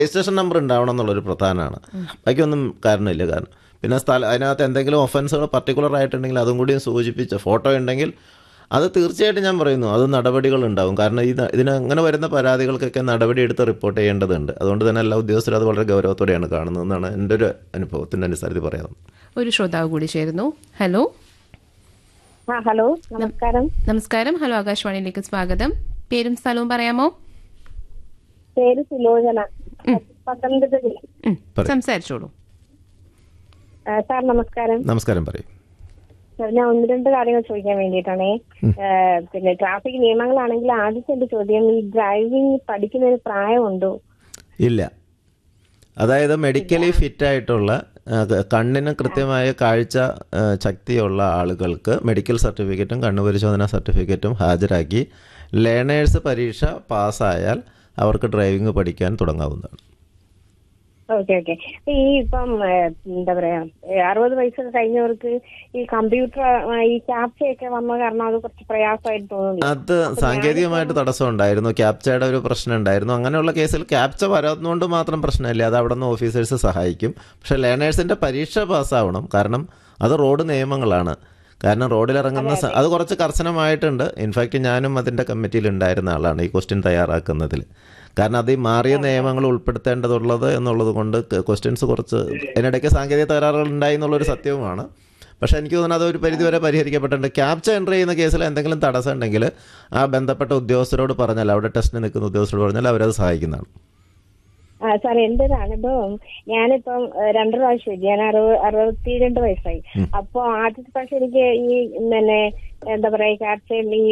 Registration number ഉണ്ടാവണം എന്നുള്ളൊരു പ്രധാനമാണ് ബാക്കിയൊന്നും കാരണമില്ല കാരണം പിന്നെ സ്ഥലം അതിനകത്ത് എന്തെങ്കിലും ഒഫൻസുകൾ പർട്ടിക്കുലർ ആയിട്ടുണ്ടെങ്കിൽ അതും കൂടി സൂചിപ്പിച്ച ഫോട്ടോ ഉണ്ടെങ്കിൽ അത് തീർച്ചയായിട്ടും ഞാൻ പറയുന്നു അത് നടപടികൾ ഉണ്ടാവും കാരണം ഇത് ഇതിന് അങ്ങനെ വരുന്ന പരാതികൾക്കൊക്കെ നടപടി എടുത്ത് റിപ്പോർട്ട് ചെയ്യേണ്ടതുണ്ട് അതുകൊണ്ട് തന്നെ എല്ലാ ഉദ്യോഗസ്ഥരും അത് വളരെ ഗൗരവത്തോടെയാണ് കാണുന്നതെന്നാണ് എൻ്റെ ഒരു അനുഭവത്തിൻ്റെ അനുസരിച്ച് പറയാം ഒരു ശ്രോതാവ് കൂടി ചേരുന്നു ഹലോ ആ ഹലോ നമസ്കാരം നമസ്കാരം ഹലോ ആകാശവാണിയിലേക്ക് സ്വാഗതം പേരും സ്ഥലവും പറയാമോ പേര് സുലോചന പത്തനംതിട്ട ജില്ല ഉം, പറയൂ. സംസാരിച്ചോളൂ ആ, സാർ നമസ്കാരം നമസ്കാരം പറയും സാർ ഞാൻ ഒന്ന് രണ്ട് കാര്യങ്ങൾ ചോദിക്കാൻ വേണ്ടിയിട്ടാണേ ആ, പിന്നെ ട്രാഫിക് നിയമങ്ങളാണെങ്കിൽ ആദ്യത്തെ എന്റെ ചോദ്യം ഈ ഡ്രൈവിംഗ് പഠിക്കുന്ന ഒരു പ്രായമുണ്ടോ ഇല്ല അതായത് മെഡിക്കലി ഫിറ്റ് ആയിട്ടുള്ള ആ, ക- കണ്ണിന് കൃത്യമായ കാഴ്ച ആ, ശക്തിയുള്ള ആളുകൾക്ക് മെഡിക്കൽ സർട്ടിഫിക്കറ്റും കണ്ണു പരിശോധന സർട്ടിഫിക്കറ്റും ഹാജരാക്കി ലേണേഴ്സ് പരീക്ഷ പാസ്സായാൽ അവർക്ക് ഡ്രൈവിംഗ് പഠിക്കാൻ തുടങ്ങാവുന്നതാണ് ഓക്കെ ഓക്കെ ഈ ഇപ്പം ആ, എന്താ പറയാ ഏ, അറുപത് വയസ്സൊക്കെ കഴിഞ്ഞവർക്ക് ഈ കമ്പ്യൂട്ടർ ആ, ഈ ക്യാപ്ചയൊക്കെ വന്ന കാരണം അത് കുറച്ച് പ്രയാസമായിട്ട് തോന്നുന്നു അത് സാങ്കേതികമായിട്ട് തടസ്സം ഉണ്ടായിരുന്നു ക്യാപ്ചയുടെ ഒരു പ്രശ്നം ഉണ്ടായിരുന്നു അങ്ങനെയുള്ള കേസിൽ ക്യാപ്ച വരാത്തതുകൊണ്ട് മാത്രം പ്രശ്നമില്ല അത് അവിടെ നിന്ന് ഓഫീസേഴ്സ് സഹായിക്കും പക്ഷേ ലേണേഴ്സിൻ്റെ പരീക്ഷ പാസ്സാവണം കാരണം അത് റോഡ് നിയമങ്ങളാണ് കാരണം റോഡിൽ ഇറങ്ങുന്ന സ- അത് കുറച്ച് കർശനമായിട്ടുണ്ട് ഇൻഫാക്റ്റ് ഞാനും അതിൻ്റെ കമ്മിറ്റിയിൽ ഉണ്ടായിരുന്ന ആളാണ് ഈ ക്വസ്റ്റ്യൻ തയ്യാറാക്കുന്നതിൽ കാരണം അത് ഈ മാറിയ നിയമങ്ങൾ ഉൾപ്പെടുത്തേണ്ടതുള്ളത് എന്നുള്ളത് കൊണ്ട് ക്വസ്റ്റ്യൻസ് കുറച്ച് അതിനിടയ്ക്ക് സാങ്കേതിക തകരാറുകൾ ഉണ്ടായി എന്നുള്ളൊരു സത്യവുമാണ് പക്ഷേ എനിക്ക് തോന്നുന്നു അത് ഒരു പരിധിവരെ പരിഹരിക്കപ്പെട്ടിട്ടുണ്ട് ക്യാപ്ച എൻ്റർ ചെയ്യുന്ന കേസിൽ എന്തെങ്കിലും തടസ്സം ഉണ്ടെങ്കിൽ ആ ബന്ധപ്പെട്ട ഉദ്യോഗസ്ഥരോട് പറഞ്ഞാൽ അവിടെ ടെസ്റ്റിന് നിൽക്കുന്ന ഉദ്യോഗസ്ഥരോട് പറഞ്ഞാൽ അവരത് സഹായിക്കുന്നതാണ് ആ സാർ എന്റെ ഒരു അനുഭവം ഞാനിപ്പം ഏ, രണ്ടു പ്രാവശ്യം ഞാൻ അറുപത് അറുപത്തിരണ്ട് വയസ്സായി അപ്പൊ ആദ്യത്തെ പ്രാവശ്യം എനിക്ക് ഈ പിന്നെ എന്താ പറയാ ക്യാപ്ചയിൽ ഈ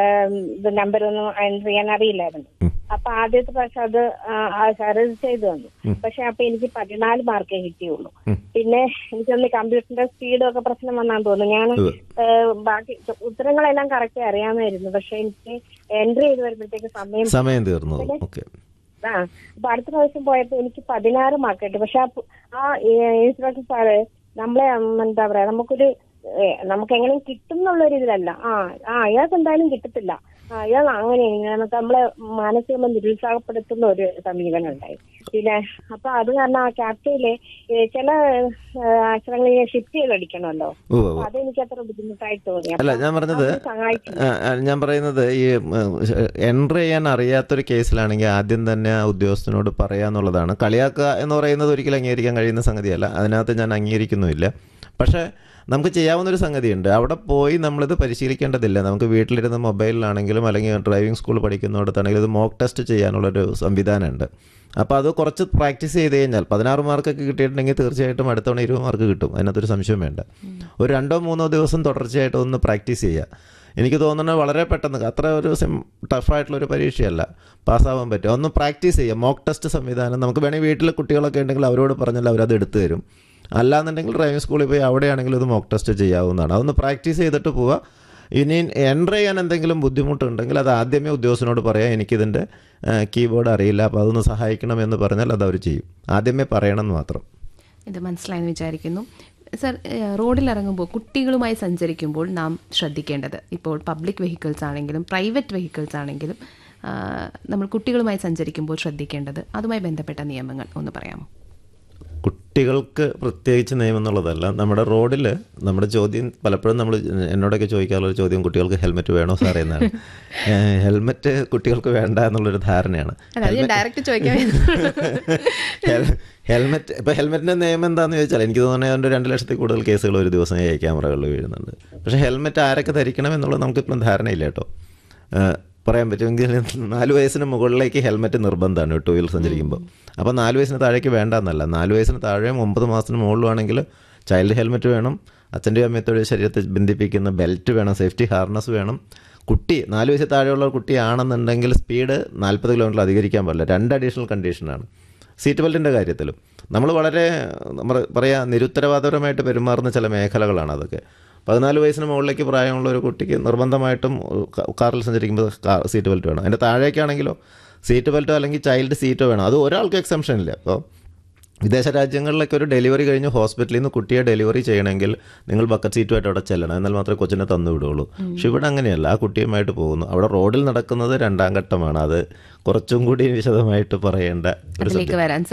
നമ്പർ ഒന്നും എൻട്രി ചെയ്യാൻ അറിയില്ലായിരുന്നു ഉം. അപ്പൊ ആദ്യത്തെ പ്രാവശ്യം അത് സാർ ചെയ്തു തന്നു പക്ഷെ അപ്പൊ എനിക്ക് പതിനാല് മാർക്കേ കിട്ടിയുള്ളൂ പിന്നെ എനിക്കൊന്ന് കമ്പ്യൂട്ടറിന്റെ സ്പീഡും ഒക്കെ പ്രശ്നം വന്നാന്ന് തോന്നുന്നു ഞാൻ ഉവ്വ്. ബാക്കി ഉത്തരങ്ങളെല്ലാം കറക്റ്റ് അറിയാമായിരുന്നു പക്ഷെ എനിക്ക് എൻട്രി ചെയ്ത് വരുമ്പോഴത്തേക്ക് സമയം സമയം തീർന്നു ഓക്കെ ആ അപ്പൊ അടുത്ത പ്രാവശ്യം പോയപ്പോ എനിക്ക് പതിനാറ് മാർക്ക് കിട്ടി പക്ഷെ ആ പു- ആ ഇൻസ്ട്രക്ടർ സാറ് നമ്മളെ ഉം, എന്താ പറയാ നമുക്കൊരു ഏ, നമുക്ക് എങ്ങനെയും കിട്ടും എന്നുള്ള ഒരു ഇതിലല്ല ആ ആ അയാൾക്ക് എന്തായാലും കിട്ടത്തില്ല ആ അയാൾ അങ്ങനെ നമുക്ക് നമ്മളെ മാനസികമായി നിരുത്സാഹപ്പെടുത്തുന്ന ഒരു സമീപനം ഉണ്ടായി പിന്നെ അപ്പൊ അത് കാരണം ആ ക്യാപ്റ്റയില് ചില അക്ഷരങ്ങൾ ഷിഫ്റ്റ് ചെയ്ത് അടിക്കണമല്ലോ ഉവ്വ് അപ്പൊ ഉവ്വ്. അതെനിക്ക് അത്ര ബുദ്ധിമുട്ടായി തോന്നി അല്ല അപ്പൊ ഞാൻ പറഞ്ഞത് അത് സഹായിച്ചു ആ, ആ, ഞാൻ പറയുന്നത് ഈ എൻട്രി ചെയ്യാൻ അറിയാത്തൊരു കേസിലാണെങ്കിൽ ആദ്യം തന്നെ ആ ഉദ്യോഗസ്ഥനോട് പറയാന്നുള്ളതാണ് കളിയാക്കുക എന്ന് പറയുന്നത് ഒരിക്കലും അംഗീകരിക്കാൻ കഴിയുന്ന സംഗതിയല്ല അതിനകത്ത് ഞാൻ അംഗീകരിക്കുന്നുമില്ല പക്ഷേ നമുക്ക് ചെയ്യാവുന്ന ഒരു സംഗതിയുണ്ട് അവിടെ പോയി നമ്മളിത് പരിശീലിക്കേണ്ടതില്ല നമുക്ക് വീട്ടിലിരുന്ന് മൊബൈലിലാണെങ്കിലും അല്ലെങ്കിൽ ഡ്രൈവിംഗ് സ്കൂൾ പഠിക്കുന്നിടത്താണെങ്കിലും ഇത് മോക്ക് ടെസ്റ്റ് ചെയ്യാനുള്ളൊരു സംവിധാനമുണ്ട് അപ്പോൾ അത് കുറച്ച് പ്രാക്ടീസ് ചെയ്ത് കഴിഞ്ഞാൽ പതിനാറ് മാർക്കൊക്കെ കിട്ടിയിട്ടുണ്ടെങ്കിൽ തീർച്ചയായിട്ടും അടുത്ത തവണ ഇരുപത് മാർക്ക് കിട്ടും അതിനകത്തൊരു സംശയം വേണ്ട ഒരു രണ്ടോ മൂന്നോ ദിവസം തുടർച്ചയായിട്ട് ഒന്ന് പ്രാക്ടീസ് ചെയ്യുക എനിക്ക് തോന്നുന്നത് വളരെ പെട്ടെന്ന് അത്ര ഒരു സിം ടഫായിട്ടുള്ളൊരു പരീക്ഷയല്ല പാസ്സാവാൻ പറ്റും ഒന്ന് പ്രാക്ടീസ് ചെയ്യുക മോക്ക് ടെസ്റ്റ് സംവിധാനം നമുക്ക് വേണമെങ്കിൽ വീട്ടിൽ കുട്ടികളൊക്കെ ഉണ്ടെങ്കിൽ അവരോട് പറഞ്ഞാൽ അവരത് എടുത്തു തരും അല്ലാന്നുണ്ടെങ്കിൽ ഡ്രൈവിംഗ് സ്കൂളിൽ പോയി അവിടെയാണെങ്കിൽ ഇത് മോക്ക് ടെസ്റ്റ് ചെയ്യാവുന്നതാണ് അതൊന്ന് പ്രാക്ടീസ് ചെയ്തിട്ട് പോവുക ഇനി എൻ്റർ ചെയ്യാൻ എന്തെങ്കിലും ബുദ്ധിമുട്ടുണ്ടെങ്കിൽ അത് ആദ്യമേ ഉദ്യോഗസ്ഥനോട് പറയാം എനിക്കിതിൻ്റെ കീബോർഡ് അറിയില്ല അപ്പോൾ അതൊന്ന് സഹായിക്കണം എന്ന് പറഞ്ഞാൽ അത് അവർ ചെയ്യും ആദ്യമേ പറയണം എന്ന് മാത്രം ഇത് മനസ്സിലായെന്ന് വിചാരിക്കുന്നു സർ ഏഹ്, റോഡിലിറങ്ങുമ്പോൾ കുട്ടികളുമായി സഞ്ചരിക്കുമ്പോൾ നാം ശ്രദ്ധിക്കേണ്ടത് ഇപ്പോൾ പബ്ലിക് വെഹിക്കിൾസ് ആണെങ്കിലും പ്രൈവറ്റ് വെഹിക്കിൾസ് ആണെങ്കിലും ആ, നമ്മൾ കുട്ടികളുമായി സഞ്ചരിക്കുമ്പോൾ ശ്രദ്ധിക്കേണ്ടത് അതുമായി ബന്ധപ്പെട്ട നിയമങ്ങൾ ഒന്ന് പറയാമോ കുട്ടികൾക്ക് പ്രത്യേകിച്ച് നിയമം എന്നുള്ളതല്ല നമ്മുടെ റോഡിൽ നമ്മുടെ ചോദ്യം പലപ്പോഴും നമ്മൾ എന്നോടൊക്കെ ചോദിക്കാറുള്ള ഒരു ചോദ്യം കുട്ടികൾക്ക് ഹെൽമെറ്റ് വേണോ സാറേ എന്നാണ് ഏഹ്, ഹെൽമെറ്റ് കുട്ടികൾക്ക് വേണ്ട എന്നുള്ളൊരു ധാരണയാണ് അല്ല അത് ഞാൻ ഡയറക്റ്റ് ചോദിക്കാൻ ഹെൽ- ഹെൽമെറ്റ് ഇപ്പോൾ ഹെൽമെറ്റിൻ്റെ നിയമം എന്താണെന്ന് ചോദിച്ചാൽ എനിക്ക് തോന്നുന്നത് അതിൻ്റെ രണ്ട് ലക്ഷത്തിൽ കൂടുതൽ കേസുകൾ ഒരു ദിവസം ഈ ക്യാമറകളിൽ വീഴുന്നുണ്ട് പക്ഷേ ഹെൽമെറ്റ് ആരൊക്കെ ധരിക്കണം എന്നുള്ളത് നമുക്കിപ്പം ധാരണയില്ല കേട്ടോ ഏഹ്, പറയാൻ പറ്റുമെങ്കിൽ നാല് വയസ്സിന് മുകളിലേക്ക് ഹെൽമെറ്റ് നിർബന്ധമാണ് ടൂ വീലർ സഞ്ചരിക്കുമ്പോൾ അപ്പോൾ നാല് വയസ്സിന് താഴേക്ക് വേണ്ട എന്നല്ല നാല് വയസ്സിന് താഴെയും ഒമ്പത് മാസത്തിന് മുകളിലാണെങ്കിൽ ചൈൽഡ് ഹെൽമെറ്റ് വേണം അച്ഛൻ്റെയും അമ്മയത്തോടെ ശരീരത്തെ ബന്ധിപ്പിക്കുന്ന ബെൽറ്റ് വേണം സേഫ്റ്റി ഹാർനസ് വേണം കുട്ടി നാല് വയസ്സിൽ താഴെയുള്ള കുട്ടിയാണെന്നുണ്ടെങ്കിൽ സ്പീഡ് നാൽപ്പത് കിലോമീറ്റർ അധികരിക്കാൻ പാടില്ല രണ്ട് അഡീഷണൽ കണ്ടീഷനാണ് സീറ്റ് ബെൽറ്റിൻ്റെ കാര്യത്തിലും നമ്മൾ വളരെ നമ്മൾ പറയാ നിരുത്തരവാദപരമായിട്ട് പെരുമാറുന്ന ചില മേഖലകളാണ് അതൊക്കെ പതിനാല് വയസ്സിന് മുകളിലേക്ക് പ്രായമുള്ള ഒരു കുട്ടിക്ക് നിർബന്ധമായിട്ടും ക- കാറിൽ സഞ്ചരിക്കുമ്പോൾ കാർ സീറ്റ് ബെൽറ്റ് വേണം അതിൻ്റെ താഴേക്കാണെങ്കിലോ സീറ്റ് ബെൽറ്റോ അല്ലെങ്കിൽ ചൈൽഡ് സീറ്റോ വേണം അത് ഒരാൾക്ക് എക്സംഷൻ ഇല്ല അപ്പോൾ വിദേശ രാജ്യങ്ങളിലൊക്കെ ഒരു ഡെലിവറി കഴിഞ്ഞ് ഹോസ്പിറ്റലിൽ നിന്ന് കുട്ടിയെ ഡെലിവറി ചെയ്യണമെങ്കിൽ നിങ്ങൾ ബക്കറ്റ് സീറ്റുമായിട്ട് അവിടെ ചെല്ലണം എന്നാൽ മാത്രമേ കൊച്ചിനെ തന്നു വിടുകയുള്ളൂ പക്ഷെ ഇവിടെ അങ്ങനെയല്ല ആ കുട്ടിയുമായിട്ട് പോകുന്നു അവിടെ റോഡിൽ നടക്കുന്നത് രണ്ടാം ഘട്ടമാണ് അത് കുറച്ചും കൂടി വിശദമായിട്ട് പറയേണ്ട ഒരു അതിലേക്ക് വരാൻ